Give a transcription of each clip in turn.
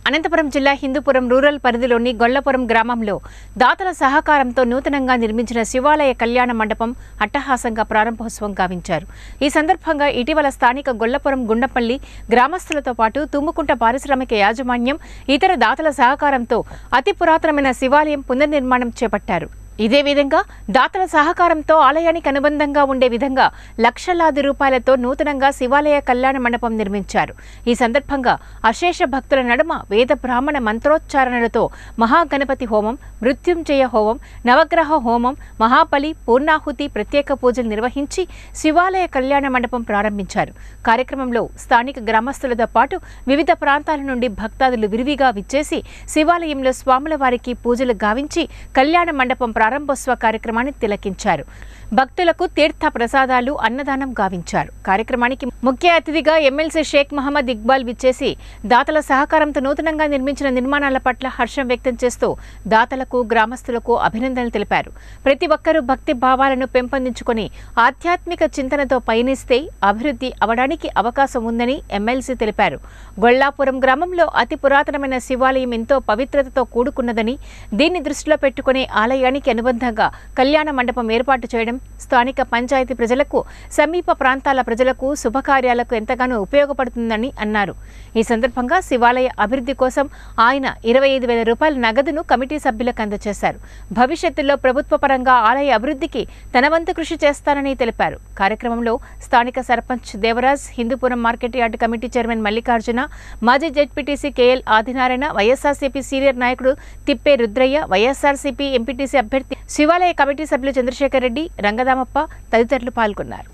అనంతపురం జిల్లా హిందూపురం రూరల్ పరిధిలోని గొల్లపురం గ్రామంలో దాతల సహకారంతో నూతనంగా నిర్మించిన శివాలయ కళ్యాణ మండపం అట్టహాసంగా ప్రారంభోత్సవం గావించారు ఈ సందర్భంగా ఇటీవల స్థానిక గొల్లపురం గుండపల్లి గ్రామస్తులతో పాటు తుమ్ముకుంట పారిశ్రామిక యాజమాన్యం ఇతర దాతల సహకారంతో అతి పురాతనమైన శివాలయం పునర్నిర్మాణం చేపట్టారు ఇదే విధంగా దాతల సహకారంతో ఆలయానికి అనుబంధంగా ఉండే విధంగా లక్షలాది రూపాయలతో నూతనంగా శివాలయ కళ్యాణ మండపం నిర్మించారు ఈ సందర్భంగా అశేష భక్తుల నడుమ వేద బ్రాహ్మణ మంత్రోచ్చారణలతో మహాగణపతి హోమం మృత్యుంజయ హోమం నవగ్రహ హోమం మహాబలి పూర్ణాహుతి ప్రత్యేక పూజలు నిర్వహించి శివాలయ కళ్యాణ మండపం ప్రారంభించారు కార్యక్రమంలో స్థానిక గ్రామస్తులతో పాటు వివిధ ప్రాంతాల నుండి భక్తాదులు విరివిగా విచ్చేసి శివాలయంలో స్వాముల వారికి పూజలు గావించి కళ్యాణ మండపం ప్రారంభోత్సవ కార్యక్రమాన్ని తిలకించారు భక్తులకు తీర్థ ప్రసాదాలు అన్నదానం గావించారు కార్యక్రమానికి ముఖ్య అతిథిగా ఎమ్మెల్సీ షేక్ మహమ్మద్ ఇక్బాల్ విచ్చేసి దాతల సహకారంతో నూతనంగా నిర్మించిన నిర్మాణాల పట్ల హర్షం వ్యక్తం చేస్తూ దాతలకు గ్రామస్తులకు అభినందనలు తెలిపారు ప్రతి ఒక్కరూ భక్తి భావాలను పెంపొందించుకొని ఆధ్యాత్మిక చింతనతో పయనిస్తే అభివృద్ధి అవడానికి అవకాశం ఉందని ఎమ్మెల్సీ తెలిపారు గొల్లాపురం గ్రామంలో అతి పురాతనమైన శివాలయం ఎంతో పవిత్రతతో కూడుకున్నదని దీన్ని దృష్టిలో పెట్టుకునే ఆలయానికి అనుబంధంగా కళ్యాణ మండపం ఏర్పాటు చేయడం స్థానిక పంచాయతీ ప్రజలకు సమీప ప్రాంతాల ప్రజలకు శుభకార్యాలకు ఎంతగానో ఉపయోగపడుతుందని అన్నారు ఈ సందర్భంగా శివాలయ అభివృద్ధి కోసం ఆయన ఇరవై ఐదు వేల రూపాయల నగదును కమిటీ సభ్యులకు అందజేశారు భవిష్యత్తులో ప్రభుత్వ పరంగా ఆలయ అభివృద్ధికి తన వంతు కృషి చేస్తానని తెలిపారు కార్యక్రమంలో స్థానిక sarpanch Devaraj Hindupuram market yard committee chairman Mallikarjuna మాజీ ZPTC KL Adinarayana YSRCP senior నాయకుడు తిప్పే రుద్రయ్య వైఎస్ఆర్సీపీ ఎంపీటీసీ అభ్యర్థి శివాలయ కమిటీ సభ్యులు చంద్రశేఖర్ రెడ్డి రంగదామప్ప తదితరులు పాల్గొన్నారు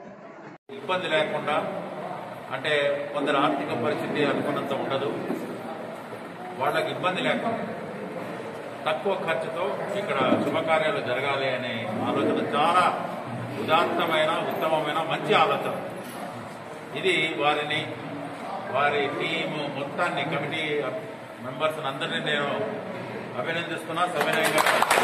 ఇబ్బంది లేకుండా అంటే కొందరు ఆర్థిక పరిస్థితి అనుకున్నంత ఉండదు వాళ్ళకి ఇబ్బంది లేకుండా తక్కువ ఖర్చుతో ఇక్కడ శుభకార్యాలు జరగాలి అనే ఆలోచన చాలా ఉదాత్తమైన ఉత్తమమైన మంచి ఆలోచన ఇది వారిని వారి టీము మొత్తాన్ని కమిటీ మెంబర్స్ అందరినీ నేను అభినందిస్తున్నా సవినయంగా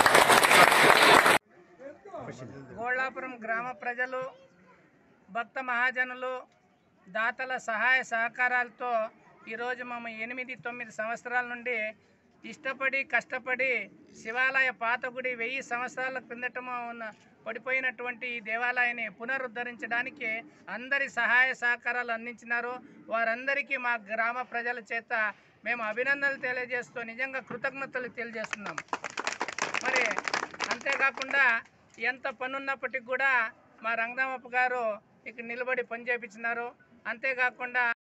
గోళ్ళాపురం గ్రామ ప్రజలు భక్త మహాజనులు దాతల సహాయ సహకారాలతో ఈరోజు మేము ఎనిమిది తొమ్మిది సంవత్సరాల నుండి ఇష్టపడి కష్టపడి శివాలయ పాత గుడి వెయ్యి సంవత్సరాల క్రిందటము ఉన్న పడిపోయినటువంటి ఈ దేవాలయాన్ని పునరుద్ధరించడానికి అందరి సహాయ సహకారాలు అందించినారు వారందరికీ మా గ్రామ ప్రజల చేత మేము అభినందనలు తెలియజేస్తూ నిజంగా కృతజ్ఞతలు తెలియజేస్తున్నాం మరి అంతేకాకుండా ఎంత పనున్నప్పటికి కూడా మా రంగనామప్ప గారు ఇక్కడ నిలబడి పని చేపించినారు అంతేకాకుండా